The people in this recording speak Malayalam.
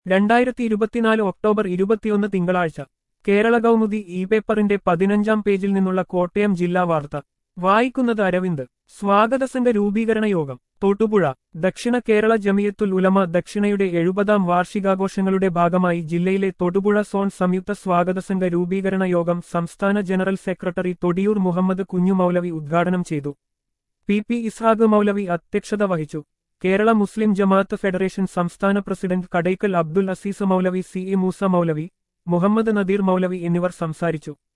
രണ്ടായിരത്തി ഇരുപത്തിനാല് ഒക്ടോബർ ഇരുപത്തിയൊന്ന് തിങ്കളാഴ്ച കേരള കൗമുദി ഇ പേപ്പറിന്റെ പതിനഞ്ചാം പേജിൽ നിന്നുള്ള കോട്ടയം ജില്ലാ വാർത്ത വായിക്കുന്നത് അരവിന്ദ് സ്വാഗതസംഘ രൂപീകരണ യോഗം തൊട്ടുപുഴ ദക്ഷിണ കേരള ജമിയത്തുൽ ഉലമ ദക്ഷിണയുടെ എഴുപതാം വാർഷികാഘോഷങ്ങളുടെ ഭാഗമായി ജില്ലയിലെ തൊടുപുഴ സോൺ സംയുക്ത സ്വാഗതസംഘ രൂപീകരണ യോഗം സംസ്ഥാന ജനറൽ സെക്രട്ടറി തൊടിയൂർ മുഹമ്മദ് കുഞ്ഞു മൗലവി ഉദ്ഘാടനം ചെയ്തു പി പി ഇസ്ഹാഖ് മൗലവി അധ്യക്ഷത വഹിച്ചു കേരള മുസ്ലിം ജമാഅത്ത് ഫെഡറേഷൻ സംസ്ഥാന president Kadakkal Abdul Azeez Maulavi C A Moosa Maulavi Muhammad Nadeer Maulavi എന്നിവർ സംസാരിച്ചു